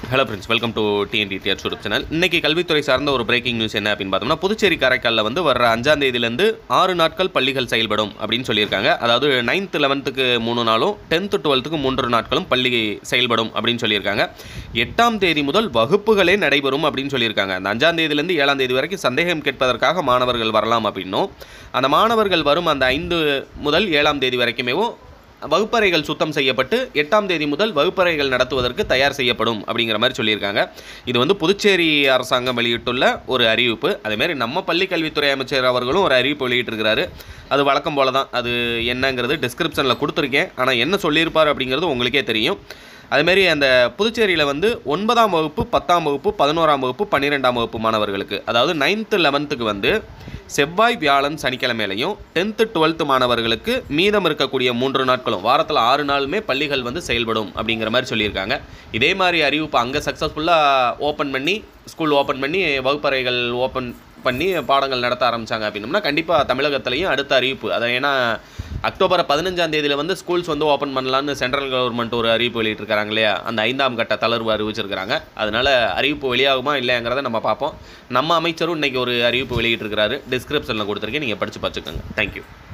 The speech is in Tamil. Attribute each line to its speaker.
Speaker 1: hello friends welcome to TNT TR YouTube channel இன்னைக்கு கல்வித்துறை சார்ந்த ஒரு பிரேக்கிங் நியூஸ் என்ன அப்படின்னு பார்த்தோம்னா புதுச்சேரி காரைக்காலில் வந்து வர அஞ்சாம் தேதியிலேருந்து ஆறு நாட்கள் பள்ளிகள் செயல்படும் அப்படின்னு சொல்லியிருக்காங்க அதாவது நைன்த் லெவன்த்துக்கு மூணு நாளும் டென்த்து டுவெல்த்துக்கு மூன்று நாட்களும் பள்ளி செயல்படும் அப்படின்னு சொல்லியிருக்காங்க எட்டாம் தேதி முதல் வகுப்புகளே நடைபெறும் அப்படின்னு சொல்லியிருக்காங்க அந்த அஞ்சாம் தேதியிலேருந்து ஏழாம் தேதி வரைக்கும் சந்தேகம் கேட்பதற்காக மாணவர்கள் வரலாம் அப்படின்னும் அந்த மாணவர்கள் வரும் அந்த ஐந்து முதல் ஏழாம் தேதி வரைக்குமேவும் வகுப்பறைகள் சுத்தம் செய்யப்பட்டு எட்டாம் தேதி முதல் வகுப்பறைகள் நடத்துவதற்கு தயார் செய்யப்படும் அப்படிங்கிற மாதிரி சொல்லியிருக்காங்க இது வந்து புதுச்சேரி அரசாங்கம் வெளியிட்டுள்ள ஒரு அறிவிப்பு அதேமாரி நம்ம பள்ளி கல்வித்துறை அமைச்சர் அவர்களும் ஒரு அறிவிப்பு வெளியிட்டிருக்கிறாரு அது வழக்கம் போல தான் அது என்னங்கிறது டிஸ்கிரிப்ஷனில் கொடுத்துருக்கேன் ஆனால் என்ன சொல்லியிருப்பார் அப்படிங்கிறது உங்களுக்கே தெரியும் அதுமாரி அந்த புதுச்சேரியில் வந்து ஒன்பதாம் வகுப்பு பத்தாம் வகுப்பு பதினோராம் வகுப்பு பன்னிரெண்டாம் வகுப்பு மாணவர்களுக்கு அதாவது நைன்த்து லெவன்த்துக்கு வந்து செவ்வாய் வியாழன் சனிக்கிழமையிலையும் டென்த்து டுவெல்த்து மாணவர்களுக்கு மீதம் இருக்கக்கூடிய மூன்று நாட்களும் வாரத்தில் ஆறு நாளுமே பள்ளிகள் வந்து செயல்படும் அப்படிங்கிற மாதிரி சொல்லியிருக்காங்க இதே மாதிரி அறிவிப்பு அங்கே சக்ஸஸ்ஃபுல்லாக ஓப்பன் பண்ணி ஸ்கூல் ஓப்பன் பண்ணி வகுப்பறைகள் ஓப்பன் பண்ணி பாடங்கள் நடத்த ஆரம்பித்தாங்க அப்படின்னம்னா கண்டிப்பாக தமிழகத்துலேயும் அடுத்த அறிவிப்பு அதை ஏன்னா அக்டோபர் பதினஞ்சாம் தேதியில் வந்து ஸ்கூல்ஸ் வந்து ஓப்பன் பண்ணலான்னு சென்ட்ரல் கவர்மெண்ட் ஒரு அறிவிப்பு வெளியிட்டிருக்காங்க இல்லையா அந்த ஐந்தாம் கட்ட தளர்வு அறிவிச்சிருக்கிறாங்க அதனால் அறிவிப்பு வெளியாகுமா இல்லையாங்கிறத நம்ம பார்ப்போம் நம்ம அமைச்சரும் இன்றைக்கி ஒரு அறிவிப்பு வெளியிட்டிருக்கிறாரு டிஸ்கிரிப்ஷனில் கொடுத்துருக்கேன் நீங்கள் படித்து பார்த்துக்கோங்க தேங்க்யூ